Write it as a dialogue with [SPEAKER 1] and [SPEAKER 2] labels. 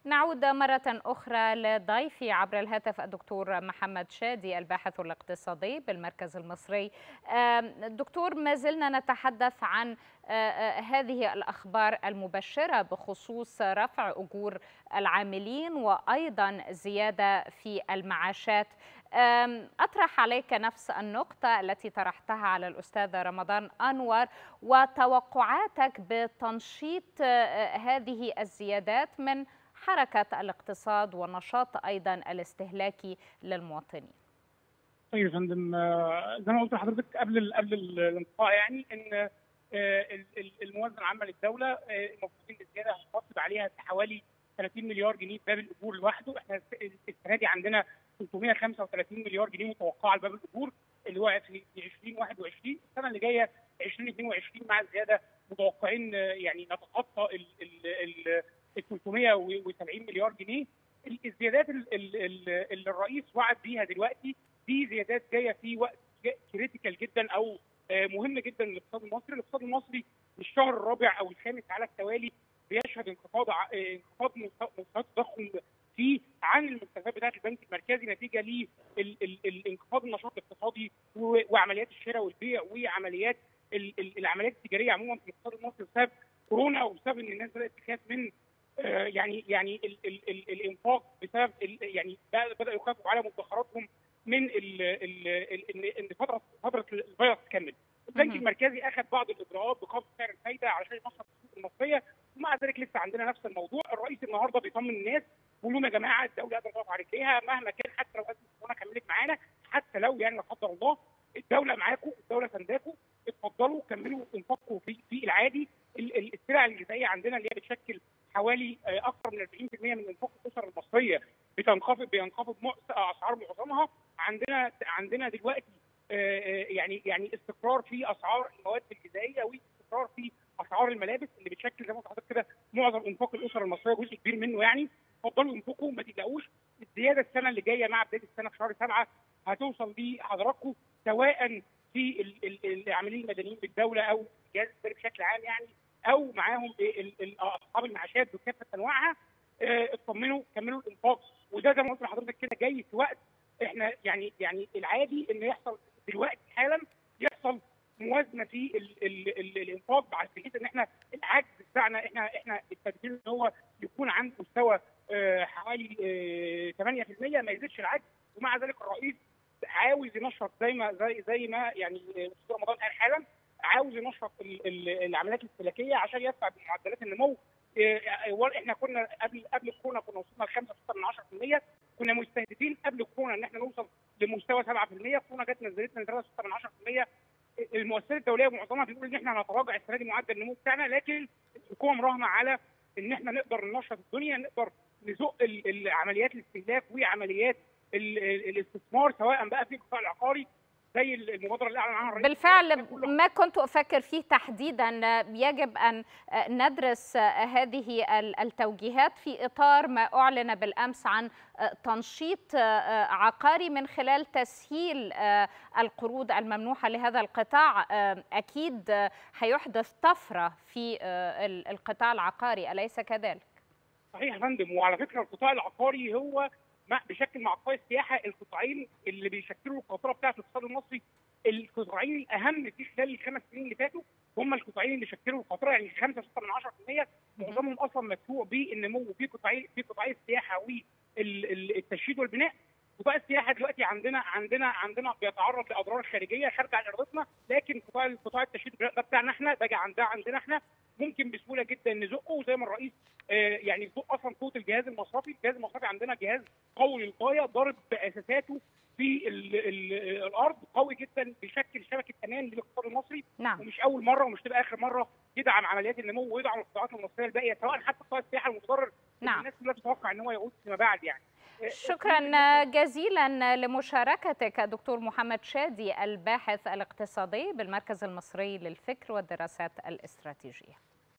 [SPEAKER 1] نعود مرة أخرى لضيفي عبر الهاتف الدكتور محمد شادي الباحث الاقتصادي بالمركز المصري دكتور ما زلنا نتحدث عن هذه الأخبار المبشرة بخصوص رفع أجور العاملين وأيضا زيادة في المعاشات أطرح عليك نفس النقطة التي طرحتها على الأستاذ رمضان أنور وتوقعاتك بتنشيط هذه الزيادات من حركة الاقتصاد والنشاط أيضا الاستهلاكي للمواطنين
[SPEAKER 2] طيب يا فندم زي ما قلت لحضرتك قبل قبل الانقطاع يعني ان الموازنه العامه للدوله المفروض ان الزياده هتحاسب عليها حوالي 30 مليار جنيه باب الاجور لوحده احنا السنه دي عندنا 335 مليار جنيه متوقعه لباب الاجور اللي هو في 2021 السنه اللي جايه 2022 مع الزياده متوقعين يعني نتخطى ال ال ال 370 مليار جنيه الزيادات اللي الرئيس وعد بيها دلوقتي دي زيادات جايه في وقت كريتيكال جدا او مهم جدا للاقتصاد المصري، الاقتصاد المصري الشهر الرابع او الخامس على التوالي بيشهد انخفاض انخفاض مستويات التضخم فيه عن المستويات بتاعه البنك المركزي نتيجه لانخفاض النشاط الاقتصادي وعمليات الشراء والبيع وعمليات العمليات التجاريه عموما في الاقتصاد المصري بسبب كورونا وبسبب ان الناس بدات تخاف من يعني يعني ال ال ال الانفاق بسبب يعني بداوا يخافوا على مدخراتهم من ال ال ان فتره فتره الفيروس تكمل. البنك المركزي اخذ بعض الاجراءات بخفض سعر الفايده علشان ينشط السوق المصريه ومع ذلك لسه عندنا نفس الموضوع، الرئيس النهارده بيطمن الناس بيقول لهم يا جماعه الدوله قادره تقف على رجليها مهما كان حتى لو ازمه كورونا كملت معانا حتى لو يعني لا قدر الله الدوله معاكم الدوله سنداكم اتفضلوا كملوا انفاقكم في في العادي السلع الغذائيه عندنا اللي هي بتشكل حوالي اكثر من 40% من انفاق الاسر المصريه بتنخفض بينخفض اسعار معظمها عندنا عندنا دلوقتي يعني يعني استقرار في اسعار المواد الغذائيه واستقرار في اسعار الملابس اللي بتشكل زي ما قلت لحضرتك كده معظم انفاق الاسر المصريه جزء كبير منه يعني اتفضلوا انفقوا ما تقلقوش الزياده السنه اللي جايه مع بدايه السنه في شهر سبعه هتوصل لحضراتكم سواء في العاملين المدنيين بالدوله او الجهاز الاداري بشكل عام يعني او معاهم اصحاب المعاشات بكافه انواعها اطمنوا كملوا الانفاق وده زي ما قلت لحضرتك كده جاي في وقت احنا يعني يعني العادي ان يحصل دلوقتي حالا يحصل موازنه في ال ال ال الانفاق بحيث ان احنا العجز بتاعنا احنا احنا التدبير ان هو يكون عند مستوى اه حوالي اه 8% ما يزيدش العجز ومع ذلك الرئيس عاوز ينشط زي ما زي زي ما يعني استاذ رمضان قال حالا عاوز ينشط العمليات الاستهلاكيه عشان يدفع بمعدلات النمو احنا كنا قبل قبل الكورونا كنا وصلنا ل 5.6% كنا مستهدفين قبل الكورونا ان احنا نوصل لمستوى 7% كورونا جت نزلتنا ل 3.6% المؤسسات الدوليه معظمها بتقول ان احنا هنتراجع السنه دي معدل النمو بتاعنا لكن الحكومه مراهنه على ان احنا نقدر ننشط الدنيا نقدر نزق عمليات الاستهلاك وعمليات الاستثمار سواء بقى في القطاع العقاري زي المبادره اللي اعلن عنها الرئيس
[SPEAKER 1] بالفعل ما كنت افكر فيه تحديدا يجب ان ندرس هذه التوجيهات في اطار ما اعلن بالامس عن تنشيط عقاري من خلال تسهيل القروض الممنوحه لهذا القطاع اكيد هيحدث طفره في القطاع العقاري اليس كذلك؟
[SPEAKER 2] صحيح يا فندم وعلى فكره القطاع العقاري هو بشكل مع قطاع السياحه القطاعين اللي بيشكلوا القاطره بتاعه الاقتصاد المصري القطاعين الاهم في خلال الخمس سنين اللي فاتوا هم القطاعين اللي شكلوا القاطره يعني 5.6% معظمهم اصلا مدفوع بالنمو في قطاعي في قطاعي السياحه والتشييد والبناء قطاع السياحه دلوقتي عندنا عندنا عندنا بيتعرض لاضرار خارجيه خارجه عن ارادتنا لكن قطاع قطاع التشييد ده بتاعنا احنا ده عندنا عندنا احنا ممكن بسهوله جدا نزقه وزي ما الرئيس آه يعني فوق اصلا قوه الجهاز المصرفي، الجهاز المصرفي عندنا جهاز قوي للغايه ضارب باساساته في ال ال الارض قوي جدا بيشكل شبكه امان للاقتصاد المصري
[SPEAKER 1] نعم.
[SPEAKER 2] ومش اول مره ومش تبقى اخر مره يدعم عمليات النمو ويدعم القطاعات المصريه الباقيه سواء حتى قطاع السياحه المتضرر
[SPEAKER 1] نعم.
[SPEAKER 2] الناس كلها تتوقع ان هو يعود فيما بعد يعني
[SPEAKER 1] شكرا جزيلا لمشاركتك دكتور محمد شادي الباحث الاقتصادي بالمركز المصري للفكر والدراسات الاستراتيجيه